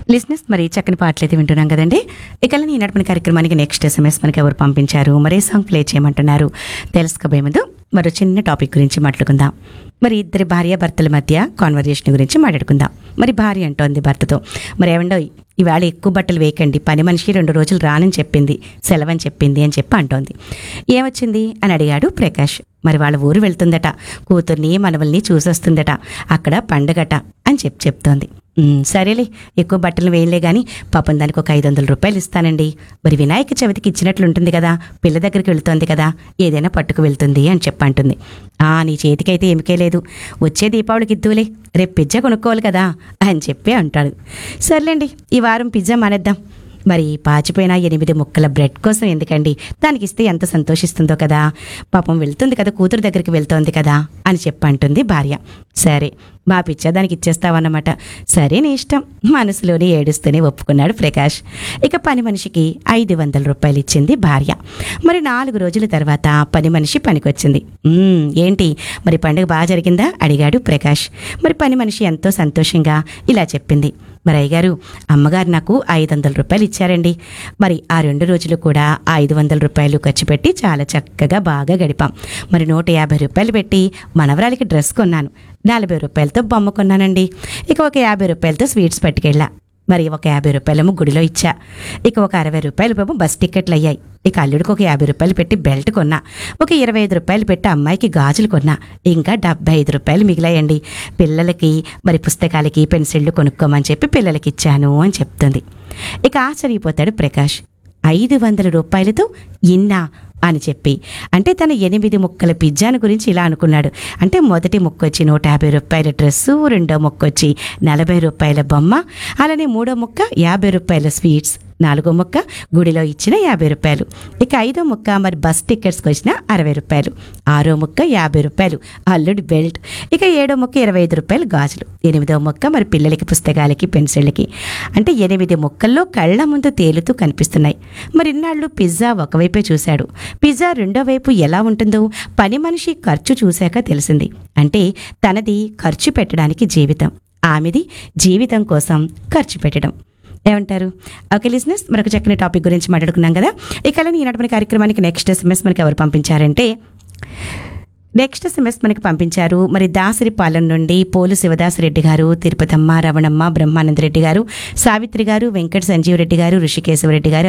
లిజినెస్ మరి చక్కని పాటలు అయితే వింటున్నాం కదండి ఇక ఈనాటి మన కార్యక్రమానికి నెక్స్ట్ ఎస్ఎంఎస్ మనకి ఎవరు పంపించారు మరే సాంగ్ ప్లే చేయమంటున్నారు తెలుసుకోబోయే ముందు మరో చిన్న టాపిక్ గురించి మాట్లాడుకుందాం మరి ఇద్దరి భార్య భర్తల మధ్య కాన్వర్జేషన్ గురించి మాట్లాడుకుందాం మరి భార్య అంటోంది భర్తతో మరి ఏమండో ఇవాళ ఎక్కువ బట్టలు వేయకండి పని మనిషి రెండు రోజులు రానని చెప్పింది సెలవని చెప్పింది అని చెప్పి అంటోంది ఏమొచ్చింది అని అడిగాడు ప్రకాష్ మరి వాళ్ళ ఊరు వెళ్తుందట కూతుర్ని మనవల్ని చూసొస్తుందట అక్కడ పండగట అని చెప్పి చెప్తోంది "ఉమ్, సరేలే ఎక్కువ బట్టలు వేయలే గాని పాపం దానికి ఒక ఐదు వందల రూపాయలు ఇస్తానండి మరి వినాయక చవితికి ఇచ్చినట్లుంటుంది కదా పిల్ల దగ్గరికి వెళ్తోంది కదా ఏదైనా పట్టుకు వెళ్తుంది అని చెప్పంటుంది ఆ నీ చేతికైతే ఏమికే లేదు వచ్చే దీపావళికి ఇద్దులే రేపు పిజ్జా కొనుక్కోవాలి కదా అని చెప్పి అంటాడు సర్లేండి ఈ వారం పిజ్జా మానేద్దాం మరి పాచిపోయిన ఎనిమిది ముక్కల బ్రెడ్ కోసం ఎందుకండి దానికి ఇస్తే ఎంత సంతోషిస్తుందో కదా పాపం వెళ్తుంది కదా కూతురు దగ్గరికి వెళ్తోంది కదా అని చెప్పంటుంది భార్య సరే మా పిచ్చా దానికి ఇచ్చేస్తావన్నమాట సరే నీ ఇష్టం మనసులోనే ఏడుస్తూనే ఒప్పుకున్నాడు ప్రకాష్ ఇక పని మనిషికి ఐదు వందల రూపాయలు ఇచ్చింది భార్య మరి నాలుగు రోజుల తర్వాత పని మనిషి పనికొచ్చింది "మ్మ్, ఏంటి మరి పండుగ బాగా జరిగిందా అడిగాడు ప్రకాష్ మరి పని మనిషి ఎంతో సంతోషంగా ఇలా చెప్పింది మరి అయ్యగారు అమ్మగారు నాకు ఐదు వందల రూపాయలు ఇచ్చారండి మరి ఆ రెండు రోజులు కూడా ఆ ఐదు వందల రూపాయలు ఖర్చు పెట్టి చాలా చక్కగా బాగా గడిపాం మరి నూట యాభై రూపాయలు పెట్టి మనవరాలికి డ్రెస్ కొన్నాను నలభై రూపాయలతో బొమ్మ కొన్నానండి ఇక ఒక యాభై రూపాయలతో స్వీట్స్ పట్టుకెళ్ళా మరి ఒక యాభై రూపాయలేమో గుడిలో ఇచ్చా ఇక ఒక అరవై రూపాయలు పాపం బస్ టికెట్లు అయ్యాయి ఇక అల్లుడికి ఒక యాభై రూపాయలు పెట్టి బెల్ట్ కొన్నా ఒక ఇరవై ఐదు రూపాయలు పెట్టి అమ్మాయికి గాజులు కొన్నా ఇంకా డెబ్బై ఐదు రూపాయలు మిగిలాయండి పిల్లలకి మరి పుస్తకాలకి పెన్సిళ్ళు కొనుక్కోమని చెప్పి పిల్లలకి ఇచ్చాను అని చెప్తుంది ఇక ఆశ్చర్యపోతాడు ప్రకాష్ ఐదు వందల రూపాయలతో ఇన్నా అని చెప్పి అంటే తన ఎనిమిది ముక్కల పిజ్జాను గురించి ఇలా అనుకున్నాడు అంటే మొదటి ముక్క వచ్చి నూట యాభై రూపాయల డ్రెస్సు రెండో ముక్క వచ్చి నలభై రూపాయల బొమ్మ అలానే మూడో ముక్క యాభై రూపాయల స్వీట్స్ నాలుగో ముక్క గుడిలో ఇచ్చిన యాభై రూపాయలు ఇక ఐదో ముక్క మరి బస్ టికెట్స్కి వచ్చిన అరవై రూపాయలు ఆరో ముక్క యాభై రూపాయలు అల్లుడి బెల్ట్ ఇక ఏడో ముక్క ఇరవై ఐదు రూపాయలు గాజులు ఎనిమిదో ముక్క మరి పిల్లలకి పుస్తకాలకి పెన్సిళ్ళకి అంటే ఎనిమిది ముక్కల్లో కళ్ళ ముందు తేలుతూ కనిపిస్తున్నాయి మరి ఇన్నాళ్ళు పిజ్జా ఒకవైపే చూశాడు పిజ్జా రెండో వైపు ఎలా ఉంటుందో పని మనిషి ఖర్చు చూశాక తెలిసింది అంటే తనది ఖర్చు పెట్టడానికి జీవితం ఆమెది జీవితం కోసం ఖర్చు పెట్టడం ఏమంటారు ఓకే లిజినెస్ మరొక చక్కని టాపిక్ గురించి మాట్లాడుకున్నాం కదా ఇక ఈనాటి మన కార్యక్రమానికి నెక్స్ట్ ఎస్ఎంఎస్ మనకి ఎవరు పంపించారంటే నెక్స్ట్ ఎస్ఎంఎస్ మనకి పంపించారు మరి దాసరిపాలెం నుండి పోలు శివదాసరెడ్డి గారు తిరుపతమ్మ రవణమ్మ బ్రహ్మానంద రెడ్డి గారు సావిత్రి గారు వెంకట సంజీవ్ రెడ్డి గారు ఋషికేశవరెడ్డి గారు